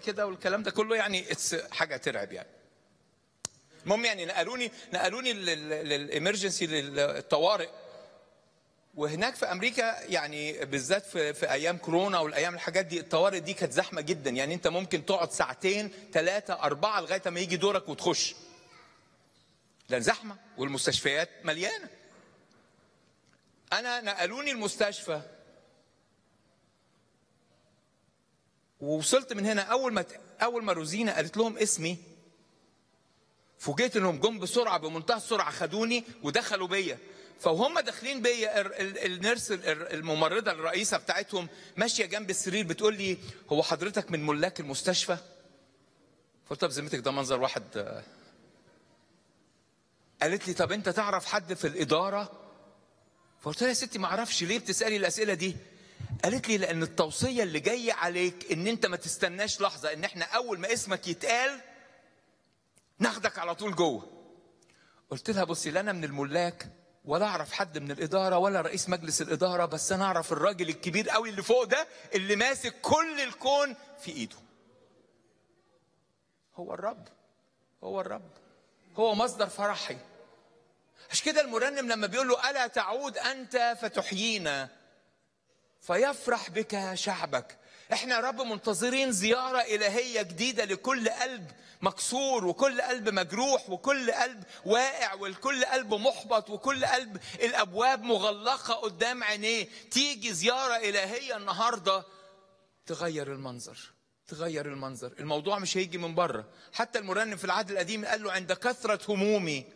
كده والكلام ده كله يعني اتس حاجه ترعب يعني المهم يعني نقلوني نقلوني للامرجنسي للطوارئ وهناك في امريكا يعني بالذات في, في ايام كورونا والايام الحاجات دي الطوارئ دي كانت زحمه جدا يعني انت ممكن تقعد ساعتين ثلاثه اربعه لغايه ما يجي دورك وتخش لان زحمه والمستشفيات مليانه انا نقلوني المستشفى ووصلت من هنا اول ما اول ما روزينا قالت لهم اسمي فوجئت انهم جم بسرعه بمنتهى السرعه خدوني ودخلوا بيا فوهم داخلين بيا النيرس الممرضه الرئيسه بتاعتهم ماشيه جنب السرير بتقول لي هو حضرتك من ملاك المستشفى؟ قلت لها بذمتك ده منظر واحد قالت لي طب انت تعرف حد في الاداره؟ فقلت لها يا ستي ما اعرفش ليه بتسالي الاسئله دي؟ قالت لي لان التوصيه اللي جايه عليك ان انت ما تستناش لحظه ان احنا اول ما اسمك يتقال ناخدك على طول جوه. قلت لها بصي لا انا من الملاك ولا اعرف حد من الاداره ولا رئيس مجلس الاداره بس انا اعرف الراجل الكبير قوي اللي فوق ده اللي ماسك كل الكون في ايده. هو الرب هو الرب هو مصدر فرحي. عشان كده المرنم لما بيقول له الا تعود انت فتحيينا فيفرح بك شعبك احنا يا رب منتظرين زياره الهيه جديده لكل قلب مكسور وكل قلب مجروح وكل قلب واقع وكل قلب محبط وكل قلب الابواب مغلقه قدام عينيه تيجي زياره الهيه النهارده تغير المنظر تغير المنظر الموضوع مش هيجي من بره حتى المرنم في العهد القديم قال له عند كثره همومي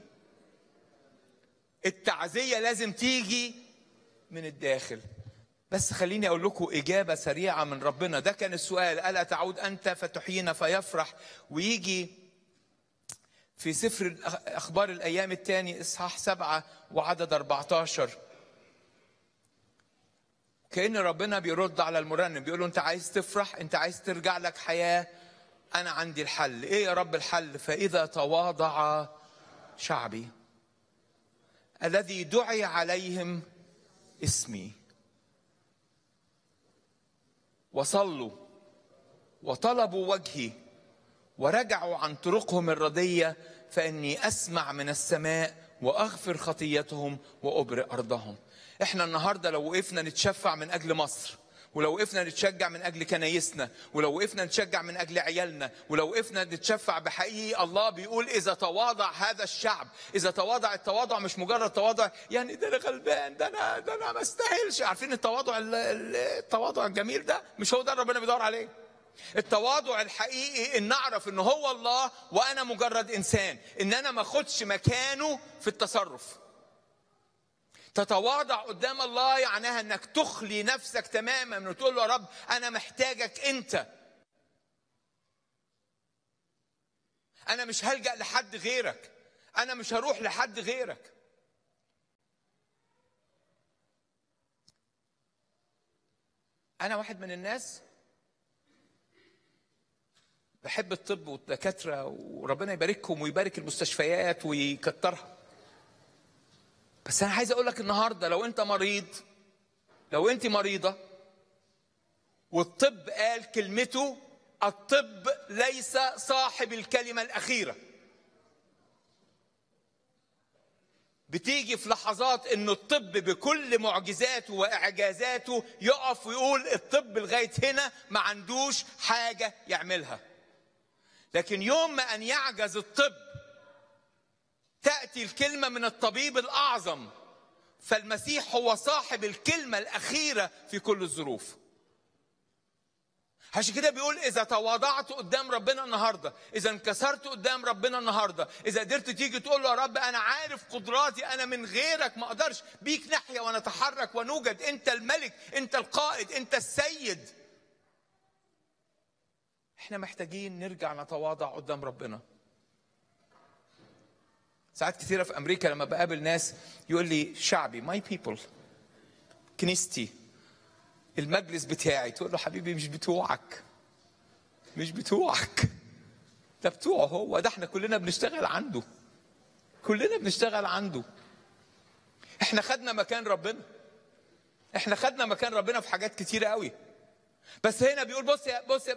التعزيه لازم تيجي من الداخل بس خليني اقول لكم اجابه سريعه من ربنا ده كان السؤال الا تعود انت فتحيينا فيفرح ويجي في سفر اخبار الايام الثاني اصحاح سبعه وعدد 14 كان ربنا بيرد على المرنم بيقول له انت عايز تفرح انت عايز ترجع لك حياه انا عندي الحل ايه يا رب الحل فاذا تواضع شعبي الذي دعي عليهم اسمي وصلوا وطلبوا وجهي ورجعوا عن طرقهم الردية فإني أسمع من السماء وأغفر خطيتهم وأبرئ أرضهم إحنا النهاردة لو وقفنا نتشفع من أجل مصر ولو وقفنا نتشجع من اجل كنايسنا ولو وقفنا نتشجع من اجل عيالنا ولو وقفنا نتشفع بحقيقي الله بيقول اذا تواضع هذا الشعب اذا تواضع التواضع مش مجرد تواضع يعني ده انا غلبان ده انا ده انا ما استاهلش عارفين التواضع التواضع الجميل ده مش هو ده ربنا بيدور عليه التواضع الحقيقي ان اعرف ان هو الله وانا مجرد انسان ان انا ما اخدش مكانه في التصرف تتواضع قدام الله يعناها انك تخلي نفسك تماما وتقول له يا رب انا محتاجك انت انا مش هلجا لحد غيرك انا مش هروح لحد غيرك انا واحد من الناس بحب الطب والدكاتره وربنا يباركهم ويبارك المستشفيات ويكترها بس انا عايز اقول لك النهارده لو انت مريض لو انت مريضه والطب قال كلمته الطب ليس صاحب الكلمه الاخيره بتيجي في لحظات ان الطب بكل معجزاته واعجازاته يقف ويقول الطب لغايه هنا ما عندوش حاجه يعملها لكن يوم ما ان يعجز الطب تأتي الكلمة من الطبيب الأعظم فالمسيح هو صاحب الكلمة الأخيرة في كل الظروف عشان كده بيقول إذا تواضعت قدام ربنا النهاردة إذا انكسرت قدام ربنا النهاردة إذا قدرت تيجي تقول له يا رب أنا عارف قدراتي أنا من غيرك ما أقدرش بيك نحيا ونتحرك ونوجد أنت الملك أنت القائد أنت السيد احنا محتاجين نرجع نتواضع قدام ربنا ساعات كثيره في امريكا لما بقابل ناس يقول لي شعبي ماي بيبل كنيستي المجلس بتاعي تقول له حبيبي مش بتوعك مش بتوعك ده بتوعه هو ده احنا كلنا بنشتغل عنده كلنا بنشتغل عنده احنا خدنا مكان ربنا احنا خدنا مكان ربنا في حاجات كتيره قوي بس هنا بيقول بص يا بص يا